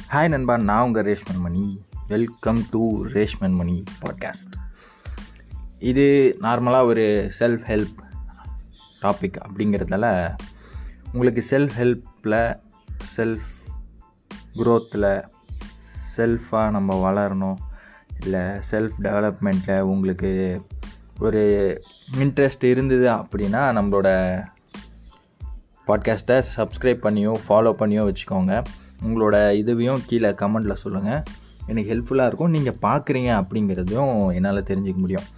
hi நண்பா நான் உங்கள் Reshman Mani welcome to Reshman Mani podcast இது நார்மலாக ஒரு செல்ஃப் ஹெல்ப் டாபிக் அப்படிங்கிறதால உங்களுக்கு செல்ஃப் ஹெல்ப்பில் செல்ஃப் க்ரோத்தில் செல்ஃபாக நம்ம வளரணும் இல்லை செல்ஃப் டெவலப்மெண்ட்டில் உங்களுக்கு ஒரு இன்ட்ரெஸ்ட் இருந்தது அப்படின்னா நம்மளோட பாட்காஸ்ட்டை சப்ஸ்கிரைப் பண்ணியோ ஃபாலோ பண்ணியோ வச்சுக்கோங்க உங்களோட இதுவையும் கீழே கமெண்டில் சொல்லுங்கள் எனக்கு ஹெல்ப்ஃபுல்லாக இருக்கும் நீங்கள் பார்க்குறீங்க அப்படிங்கிறதையும் என்னால் தெரிஞ்சிக்க முடியும்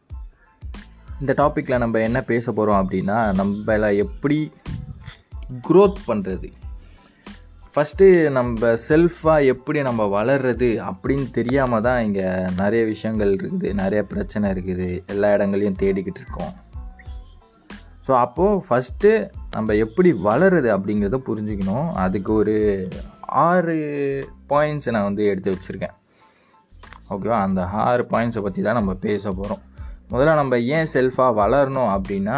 இந்த டாப்பிக்கில் நம்ம என்ன பேச போகிறோம் அப்படின்னா நம்மள எப்படி க்ரோத் பண்ணுறது ஃபஸ்ட்டு நம்ம செல்ஃபாக எப்படி நம்ம வளர்றது அப்படின்னு தெரியாமல் தான் இங்கே நிறைய விஷயங்கள் இருக்குது நிறைய பிரச்சனை இருக்குது எல்லா இடங்களையும் தேடிக்கிட்டு இருக்கோம் ஸோ அப்போது ஃபஸ்ட்டு நம்ம எப்படி வளருது அப்படிங்கிறத புரிஞ்சுக்கணும் அதுக்கு ஒரு ஆறு பாயிண்ட்ஸ் நான் வந்து எடுத்து வச்சுருக்கேன் ஓகேவா அந்த ஆறு பாயிண்ட்ஸை பற்றி தான் நம்ம பேச போகிறோம் முதல்ல நம்ம ஏன் செல்ஃபாக வளரணும் அப்படின்னா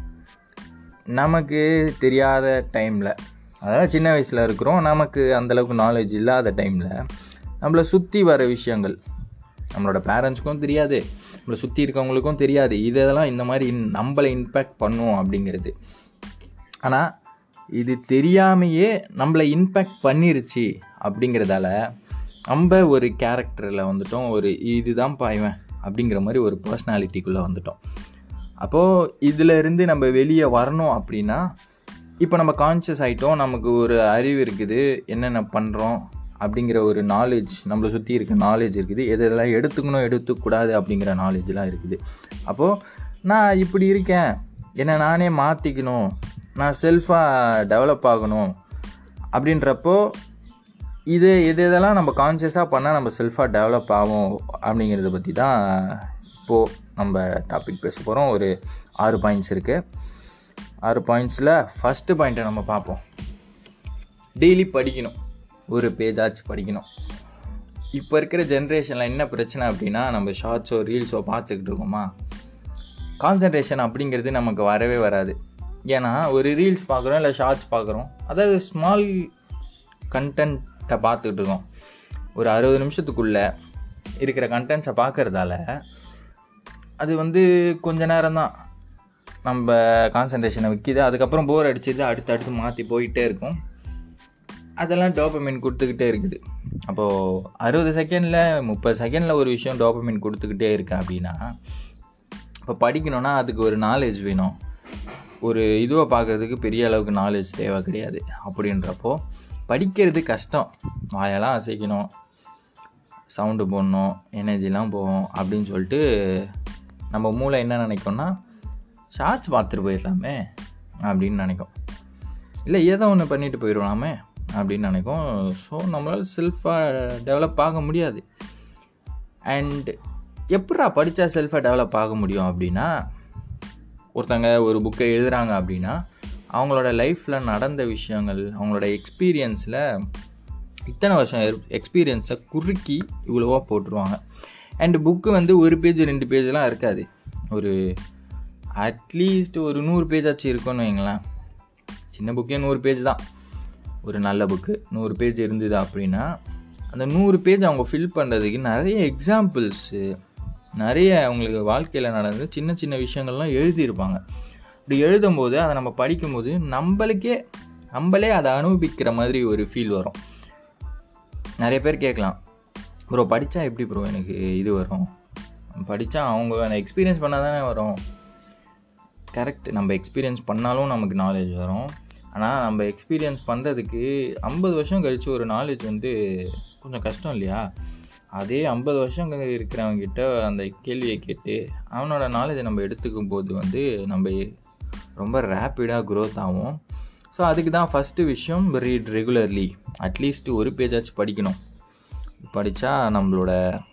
நமக்கு தெரியாத டைமில் அதாவது சின்ன வயசில் இருக்கிறோம் நமக்கு அந்தளவுக்கு நாலேஜ் இல்லாத டைமில் நம்மளை சுற்றி வர விஷயங்கள் நம்மளோட பேரண்ட்ஸ்க்கும் தெரியாது நம்மளை சுற்றி இருக்கவங்களுக்கும் தெரியாது இதெல்லாம் இந்த மாதிரி நம்மளை இம்பேக்ட் பண்ணும் அப்படிங்கிறது ஆனால் இது தெரியாமையே நம்மளை இம்பேக்ட் பண்ணிருச்சு அப்படிங்கிறதால நம்ம ஒரு கேரக்டரில் வந்துட்டோம் ஒரு இதுதான் பாய்வேன் அப்படிங்கிற மாதிரி ஒரு பர்சனாலிட்டிக்குள்ளே வந்துட்டோம் அப்போது இதில் இருந்து நம்ம வெளியே வரணும் அப்படின்னா இப்போ நம்ம கான்ஷியஸ் ஆகிட்டோம் நமக்கு ஒரு அறிவு இருக்குது என்னென்ன பண்ணுறோம் அப்படிங்கிற ஒரு நாலேஜ் நம்மளை சுற்றி இருக்க நாலேஜ் இருக்குது எதெல்லாம் எடுத்துக்கணும் எடுத்துக்கூடாது அப்படிங்கிற நாலேஜ்லாம் இருக்குது அப்போது நான் இப்படி இருக்கேன் என்னை நானே மாற்றிக்கணும் நான் செல்ஃபாக டெவலப் ஆகணும் அப்படின்றப்போ இது எது இதெல்லாம் நம்ம கான்ஷியஸாக பண்ணால் நம்ம செல்ஃபாக டெவலப் ஆகும் அப்படிங்கிறத பற்றி தான் இப்போது நம்ம டாபிக் பேச போகிறோம் ஒரு ஆறு பாயிண்ட்ஸ் இருக்குது ஆறு பாயிண்ட்ஸில் ஃபஸ்ட்டு பாயிண்ட்டை நம்ம பார்ப்போம் டெய்லி படிக்கணும் ஒரு பேஜாச்சு படிக்கணும் இப்போ இருக்கிற ஜென்ரேஷனில் என்ன பிரச்சனை அப்படின்னா நம்ம ஷார்ட்ஸோ ரீல்ஸோ பார்த்துக்கிட்டு இருக்கோமா கான்சன்ட்ரேஷன் அப்படிங்கிறது நமக்கு வரவே வராது ஏன்னா ஒரு ரீல்ஸ் பார்க்குறோம் இல்லை ஷார்ட்ஸ் பார்க்குறோம் அதாவது ஸ்மால் கண்டென்ட்டை பார்த்துக்கிட்டு இருக்கோம் ஒரு அறுபது நிமிஷத்துக்குள்ளே இருக்கிற கண்டென்ட்ஸை பார்க்குறதால அது வந்து கொஞ்ச நேரம் தான் நம்ம கான்சன்ட்ரேஷனை விற்கிது அதுக்கப்புறம் போர் அடிச்சிது அடுத்து அடுத்து மாற்றி போயிட்டே இருக்கும் அதெல்லாம் டோப்பமின் கொடுத்துக்கிட்டே இருக்குது அப்போது அறுபது செகண்டில் முப்பது செகண்டில் ஒரு விஷயம் டோப்பமின் கொடுத்துக்கிட்டே இருக்கேன் அப்படின்னா இப்போ படிக்கணும்னா அதுக்கு ஒரு நாலேஜ் வேணும் ஒரு இதுவை பார்க்குறதுக்கு பெரிய அளவுக்கு நாலேஜ் தேவை கிடையாது அப்படின்றப்போ படிக்கிறது கஷ்டம் வாயெல்லாம் அசைக்கணும் சவுண்டு போடணும் எனர்ஜிலாம் போகும் அப்படின்னு சொல்லிட்டு நம்ம மூளை என்ன நினைக்கும்னா ஷார்ட்ஸ் பார்த்துட்டு போயிடலாமே அப்படின்னு நினைக்கும் இல்லை ஏதோ ஒன்று பண்ணிட்டு போயிடலாமே அப்படின்னு நினைக்கும் ஸோ நம்மளால் செல்ஃபாக டெவலப் ஆக முடியாது அண்ட் எப்படா படித்தா செல்ஃபாக டெவலப் ஆக முடியும் அப்படின்னா ஒருத்தங்க ஒரு புக்கை எழுதுகிறாங்க அப்படின்னா அவங்களோட லைஃப்பில் நடந்த விஷயங்கள் அவங்களோட எக்ஸ்பீரியன்ஸில் இத்தனை வருஷம் எக்ஸ்பீரியன்ஸை குறுக்கி இவ்வளோவா போட்டுருவாங்க அண்டு புக்கு வந்து ஒரு பேஜ் ரெண்டு பேஜெலாம் இருக்காது ஒரு அட்லீஸ்ட் ஒரு நூறு பேஜாச்சும் இருக்குன்னு வைங்களேன் சின்ன புக்கே நூறு பேஜ் தான் ஒரு நல்ல புக்கு நூறு பேஜ் இருந்தது அப்படின்னா அந்த நூறு பேஜ் அவங்க ஃபில் பண்ணுறதுக்கு நிறைய எக்ஸாம்பிள்ஸு நிறைய அவங்களுக்கு வாழ்க்கையில் நடந்து சின்ன சின்ன விஷயங்கள்லாம் எழுதியிருப்பாங்க அப்படி எழுதும்போது அதை நம்ம படிக்கும்போது நம்மளுக்கே நம்மளே அதை அனுபவிக்கிற மாதிரி ஒரு ஃபீல் வரும் நிறைய பேர் கேட்கலாம் ப்ரோ படித்தா எப்படி ப்ரோ எனக்கு இது வரும் படித்தா அவங்க எக்ஸ்பீரியன்ஸ் பண்ணால் தானே வரும் கரெக்ட் நம்ம எக்ஸ்பீரியன்ஸ் பண்ணாலும் நமக்கு நாலேஜ் வரும் ஆனால் நம்ம எக்ஸ்பீரியன்ஸ் பண்ணுறதுக்கு ஐம்பது வருஷம் கழித்து ஒரு நாலேஜ் வந்து கொஞ்சம் கஷ்டம் இல்லையா அதே ஐம்பது வருஷம் இருக்கிறவங்கிட்ட அந்த கேள்வியை கேட்டு அவனோட நாலேஜை நம்ம எடுத்துக்கும் போது வந்து நம்ம ரொம்ப ரேப்பிடாக க்ரோத் ஆகும் ஸோ அதுக்கு தான் ஃபஸ்ட்டு விஷயம் ரீட் ரெகுலர்லி அட்லீஸ்ட் ஒரு பேஜாச்சும் படிக்கணும் படித்தா நம்மளோட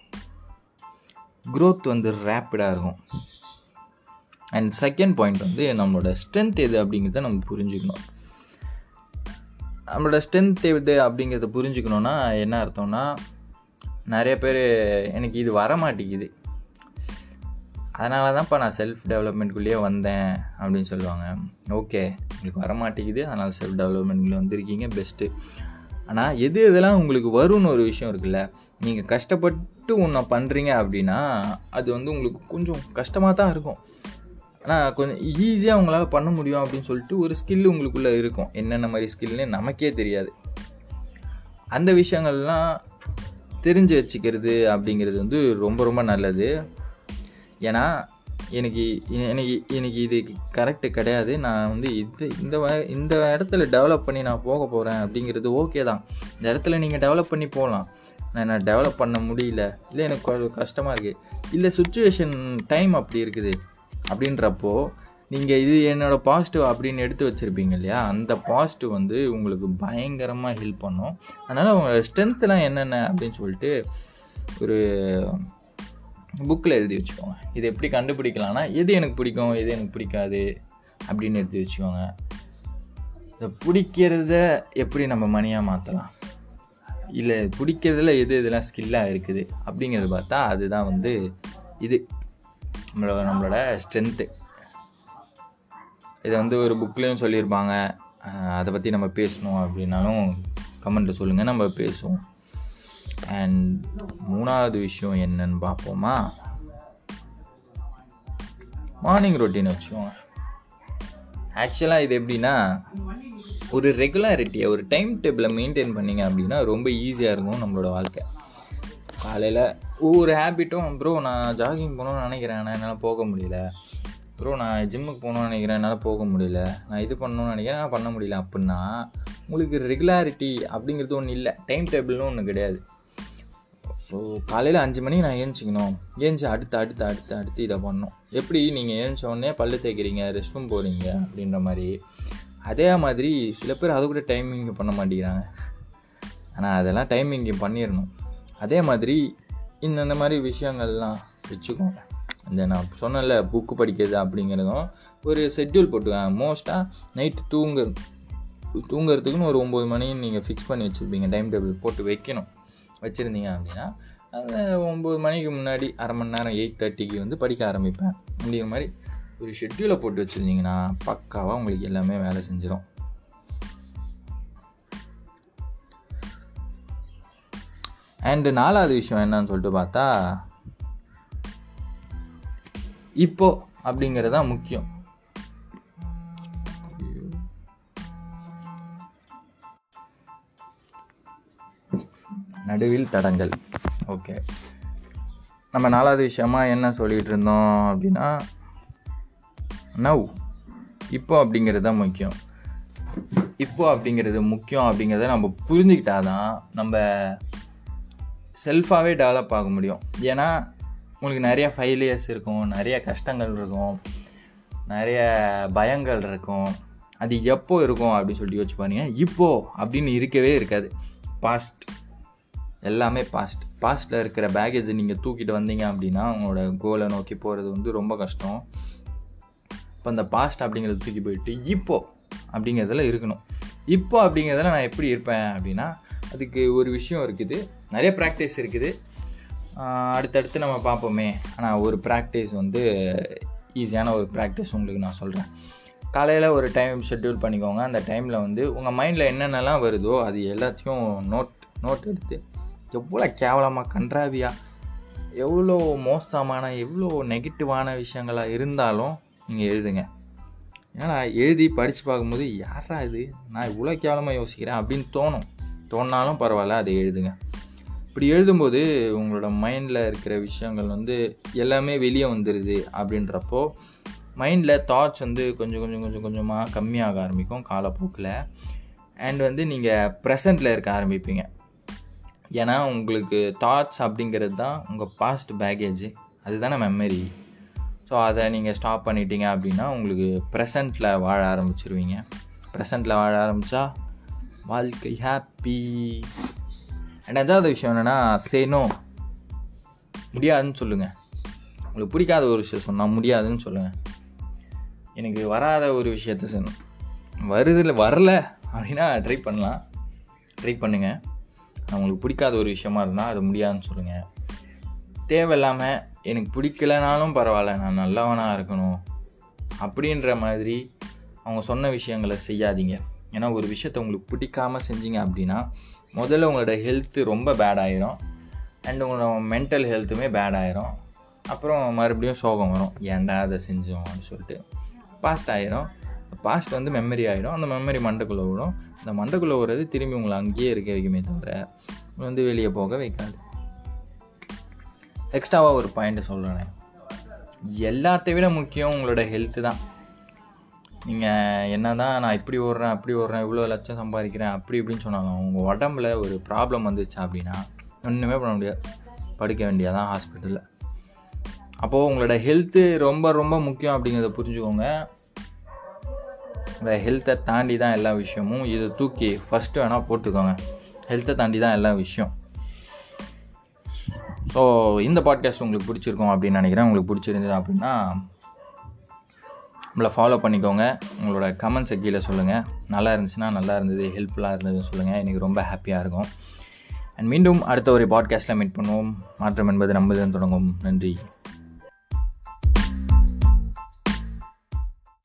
க்ரோத் வந்து ரேப்பிடாக இருக்கும் அண்ட் செகண்ட் பாயிண்ட் வந்து நம்மளோட ஸ்ட்ரென்த் எது அப்படிங்கிறத நம்ம புரிஞ்சுக்கணும் நம்மளோட ஸ்ட்ரென்த் எது அப்படிங்கிறத புரிஞ்சுக்கணுன்னா என்ன அர்த்தம்னா நிறைய பேர் எனக்கு இது வர மாட்டேங்குது அதனால தான்ப்பா நான் செல்ஃப் டெவலப்மெண்ட்குள்ளேயே வந்தேன் அப்படின்னு சொல்லுவாங்க ஓகே உங்களுக்கு வர மாட்டேங்குது அதனால் செல்ஃப் டெவலப்மெண்ட்குள்ளே வந்திருக்கீங்க பெஸ்ட்டு ஆனால் எது எதெல்லாம் உங்களுக்கு வரும்னு ஒரு விஷயம் இருக்குல்ல நீங்கள் கஷ்டப்பட்டு ஒன்றை பண்ணுறீங்க அப்படின்னா அது வந்து உங்களுக்கு கொஞ்சம் கஷ்டமாக தான் இருக்கும் ஆனால் கொஞ்சம் ஈஸியாக உங்களால் பண்ண முடியும் அப்படின்னு சொல்லிட்டு ஒரு ஸ்கில் உங்களுக்குள்ளே இருக்கும் என்னென்ன மாதிரி ஸ்கில்னு நமக்கே தெரியாது அந்த விஷயங்கள்லாம் தெரிஞ்சு வச்சுக்கிறது அப்படிங்கிறது வந்து ரொம்ப ரொம்ப நல்லது ஏன்னா எனக்கு எனக்கு எனக்கு இது கரெக்டு கிடையாது நான் வந்து இது இந்த வ- இந்த இடத்துல டெவலப் பண்ணி நான் போக போகிறேன் அப்படிங்கிறது ஓகே தான் இந்த இடத்துல நீங்கள் டெவலப் பண்ணி போகலாம் நான் என்ன டெவலப் பண்ண முடியல இல்லை எனக்கு கொஞ்சம் கஷ்டமாக இருக்குது இல்லை சுச்சுவேஷன் டைம் அப்படி இருக்குது அப்படின்றப்போ நீங்கள் இது என்னோட பாசிட்டிவ் அப்படின்னு எடுத்து வச்சுருப்பீங்க இல்லையா அந்த பாசிட்டிவ் வந்து உங்களுக்கு பயங்கரமாக ஹெல்ப் பண்ணும் அதனால் உங்களோட ஸ்ட்ரென்த்லாம் என்னென்ன அப்படின்னு சொல்லிட்டு ஒரு புக்கில் எழுதி வச்சுக்கோங்க இது எப்படி கண்டுபிடிக்கலாம்னா எது எனக்கு பிடிக்கும் எது எனக்கு பிடிக்காது அப்படின்னு எழுதி வச்சுக்கோங்க இதை பிடிக்கிறத எப்படி நம்ம மணியாக மாற்றலாம் இல்லை பிடிக்கிறதுல எது இதெல்லாம் ஸ்கில்லாக இருக்குது அப்படிங்கிறது பார்த்தா அதுதான் வந்து இது நம்மளோட நம்மளோட ஸ்ட்ரென்த்து இதை வந்து ஒரு புக்லேயும் சொல்லியிருப்பாங்க அஹ் அதை பற்றி நம்ம பேசணும் அப்படின்னாலும் கமெண்ட்டில் சொல்லுங்கள் நம்ம பேசுவோம் அண்ட் மூணாவது விஷயம் என்னன்னு பார்ப்போமா மார்னிங் ரொட்டீன் வச்சுக்கோங்க ஆக்சுவலாக இது எப்படின்னா ஒரு ரெகுலாரிட்டியை ஒரு டைம் டேபிளை மெயின்டைன் பண்ணீங்க அப்படின்னா ரொம்ப ஈஸியாக இருக்கும் நம்மளோட வாழ்க்கை காலையில் ஒவ்வொரு ஹேபிட்டும் ப்ரோ நான் ஜாகிங் போகணும்னு நினைக்கிறேன் ஆனால் என்னால் போக முடியல ப்ரோ நான் ஜிம்முக்கு போகணும்னு நினைக்கிறேன் என்னால் போக முடியல நான் இது பண்ணணும்னு நினைக்கிறேன் நான் பண்ண முடியல அப்படின்னா உங்களுக்கு ரெகுலாரிட்டி அப்படிங்கிறது ஒன்று இல்லை டைம் டேபிள்னு ஒன்று கிடையாது ஸோ காலையில் அஞ்சு மணிக்கு நான் ஏஞ்சிக்கணும் ஏஞ்சி அடுத்து அடுத்து அடுத்து அடுத்து இதை பண்ணணும் எப்படி நீங்கள் ஏஞ்ச உடனே பல்லு தேய்க்கிறீங்க ரெஸ்ட் ரூம் போகிறீங்க அப்படின்ற மாதிரி அதே மாதிரி சில பேர் அதை கூட டைமிங் பண்ண மாட்டேங்கிறாங்க ஆனால் அதெல்லாம் டைமிங் பண்ணிடணும் அதே மாதிரி இந்த இந்த மாதிரி விஷயங்கள்லாம் வச்சுக்கோங்க இந்த நான் சொன்னேன்ல புக்கு படிக்கிறது அப்படிங்கிறதும் ஒரு ஷெட்யூல் போட்டுக்கோங்க மோஸ்ட்டாக நைட்டு தூங்கு தூங்குறதுக்குன்னு ஒரு ஒம்பது மணின்னு நீங்கள் ஃபிக்ஸ் பண்ணி வச்சுருப்பீங்க டைம் டேபிள் போட்டு வைக்கணும் வச்சுருந்தீங்க அப்படின்னா அந்த ஒம்பது மணிக்கு முன்னாடி அரை மணி நேரம் எயிட் தேர்ட்டிக்கு வந்து படிக்க ஆரம்பிப்பேன் அப்படிங்கிற மாதிரி ஒரு ஷெட்யூலை போட்டு வச்சுருந்தீங்கன்னா பக்காவாக உங்களுக்கு எல்லாமே வேலை செஞ்சிடும் அண்டு நாலாவது விஷயம் என்னன்னு சொல்லிட்டு பார்த்தா இப்போ அப்படிங்கிறது தான் முக்கியம் நடுவில் தடங்கள் ஓகே நம்ம நாலாவது விஷயமா என்ன சொல்லிகிட்டு இருந்தோம் அப்படின்னா நவ் இப்போ அப்படிங்கிறது தான் முக்கியம் இப்போ அப்படிங்கிறது முக்கியம் அப்படிங்கிறத நம்ம புரிஞ்சுக்கிட்டாதான் நம்ம செல்ஃபாகவே டெவலப் ஆக முடியும் ஏன்னா உங்களுக்கு நிறைய ஃபெயிலியர்ஸ் இருக்கும் நிறைய கஷ்டங்கள் இருக்கும் நிறைய பயங்கள் இருக்கும் அது எப்போ இருக்கும் அப்படின்னு சொல்லிட்டு யோசிச்சு பாருங்க இப்போ அப்படின்னு இருக்கவே இருக்காது பாஸ்ட் எல்லாமே பாஸ்ட் பாஸ்ட்டில் இருக்கிற பேகேஜை நீங்கள் தூக்கிட்டு வந்தீங்க அப்படின்னா உங்களோட கோலை நோக்கி போகிறது வந்து ரொம்ப கஷ்டம் இப்போ அந்த பாஸ்ட் அப்படிங்கிறத தூக்கி போயிட்டு இப்போ அப்படிங்கிறதுல இருக்கணும் இப்போ அப்படிங்கிறதுல நான் எப்படி இருப்பேன் அப்படின்னா அதுக்கு ஒரு விஷயம் இருக்குது நிறைய ப்ராக்டிஸ் இருக்குது ஆஹ் அடுத்தடுத்து நம்ம பார்ப்போமே ஆனால் ஒரு ப்ராக்டிஸ் வந்து ஈஸியான ஒரு ப்ராக்டிஸ் உங்களுக்கு நான் சொல்கிறேன் காலையில் ஒரு டைம் ஷெட்யூல் பண்ணிக்கோங்க அந்த டைமில் வந்து உங்கள் மைண்டில் என்னென்னலாம் வருதோ அது எல்லாத்தையும் நோட் நோட் எடுத்து எவ்வளோ கேவலமாக கன்றாவியாக எவ்வளோ மோசமான எவ்வளோ நெகட்டிவான விஷயங்களாக இருந்தாலும் நீங்கள் எழுதுங்க ஏன்னா எழுதி படித்து பார்க்கும்போது யாரா இது நான் இவ்வளோ கேவலமாக யோசிக்கிறேன் அப்படின்னு தோணும் தோணாலும் பரவாயில்ல அதை எழுதுங்க இப்படி எழுதும்போது உங்களோட மைண்டில் இருக்கிற விஷயங்கள் வந்து எல்லாமே வெளியே வந்துடுது அப்படின்றப்போ மைண்டில் தாட்ஸ் வந்து கொஞ்சம் கொஞ்சம் கொஞ்சம் கொஞ்சமாக கம்மியாக ஆரம்பிக்கும் காலப்போக்கில் அண்ட் வந்து நீங்கள் ப்ரெசண்ட்டில் இருக்க ஆரம்பிப்பீங்க ஏன்னா உங்களுக்கு தாட்ஸ் அப்படிங்கிறது தான் உங்கள் பாஸ்ட் பேகேஜ் அதுதானே மெமரி ஸோ அதை நீங்கள் ஸ்டாப் பண்ணிட்டீங்க அப்படின்னா உங்களுக்கு ப்ரெசண்ட்டில் வாழ ஆரம்பிச்சிருவீங்க ப்ரெசண்ட்டில் வாழ ஆரம்பித்தா வாழ்க்கை ஹாப்பி அண்ட் அஞ்சாவது விஷயம் என்னென்னா சேனோ முடியாதுன்னு சொல்லுங்கள் உங்களுக்கு பிடிக்காத ஒரு விஷயம் சொன்னால் முடியாதுன்னு சொல்லுங்கள் எனக்கு வராத ஒரு விஷயத்த செய்யணும் வருதில் வரல அப்படின்னா ட்ரை பண்ணலாம் ட்ரை பண்ணுங்கள் உங்களுக்கு பிடிக்காத ஒரு விஷயமா இருந்தால் அது முடியாதுன்னு சொல்லுங்கள் தேவையில்லாமல் எனக்கு பிடிக்கலனாலும் பரவாயில்ல நான் நல்லவனாக இருக்கணும் அப்படின்ற மாதிரி அவங்க சொன்ன விஷயங்களை செய்யாதீங்க ஏன்னா ஒரு விஷயத்தை உங்களுக்கு பிடிக்காமல் செஞ்சீங்க அப்படின்னா முதல்ல உங்களோட ஹெல்த்து ரொம்ப பேட் ஆயிரும் அண்ட் உங்களோட மென்டல் ஹெல்த்துமே பேட் ஆயிரும் அப்புறம் மறுபடியும் சோகம் வரும் ஏன்டா அதை செஞ்சோம் அப்படின்னு சொல்லிட்டு பாஸ்ட் ஆயிரும் பாஸ்ட் வந்து மெமரி ஆகிடும் அந்த மெமரி மண்டைக்குள்ளே விடும் அந்த மண்டைக்குள்ளே விடுறது திரும்பி உங்களை அங்கேயே இருக்க வைக்குமே தவிர வந்து வெளியே போக வைக்காது எக்ஸ்ட்ராவாக ஒரு பாயிண்ட்டு சொல்கிறேன் எல்லாத்தை விட முக்கியம் உங்களோட ஹெல்த்து தான் நீங்கள் என்ன தான் நான் இப்படி ஓடுறேன் அப்படி ஓடுறேன் இவ்வளோ லட்சம் சம்பாதிக்கிறேன் அப்படி இப்படின்னு சொன்னாலும் உங்கள் உடம்புல ஒரு ப்ராப்ளம் வந்துச்சு அப்படின்னா ஒன்றுமே பண்ண முடியாது படுக்க வேண்டியதான் ஹாஸ்பிட்டலில் அப்போது உங்களோட ஹெல்த்து ரொம்ப ரொம்ப முக்கியம் அப்படிங்கிறத புரிஞ்சுக்கோங்க உங்கள் ஹெல்த்தை தாண்டி தான் எல்லா விஷயமும் இதை தூக்கி ஃபஸ்ட்டு வேணால் போட்டுக்கோங்க ஹெல்த்தை தாண்டி தான் எல்லா விஷயம் ஸோ இந்த பாட்காஸ்ட் உங்களுக்கு பிடிச்சிருக்கும் அப்படின்னு நினைக்கிறேன் உங்களுக்கு பிடிச்சிருந்தது அப்படின்னா நம்மளை ஃபாலோ பண்ணிக்கோங்க உங்களோட கமெண்ட்ஸை கீழே சொல்லுங்கள் நல்லா இருந்துச்சுன்னா நல்லா இருந்தது ஹெல்ப்ஃபுல்லாக இருந்ததுன்னு சொல்லுங்கள் எனக்கு ரொம்ப ஹாப்பியாக இருக்கும் அண்ட் மீண்டும் அடுத்த ஒரு பாட்காஸ்ட்டில் மீட் பண்ணுவோம் மாற்றம் என்பது நம்புதன் தொடங்கும் நன்றி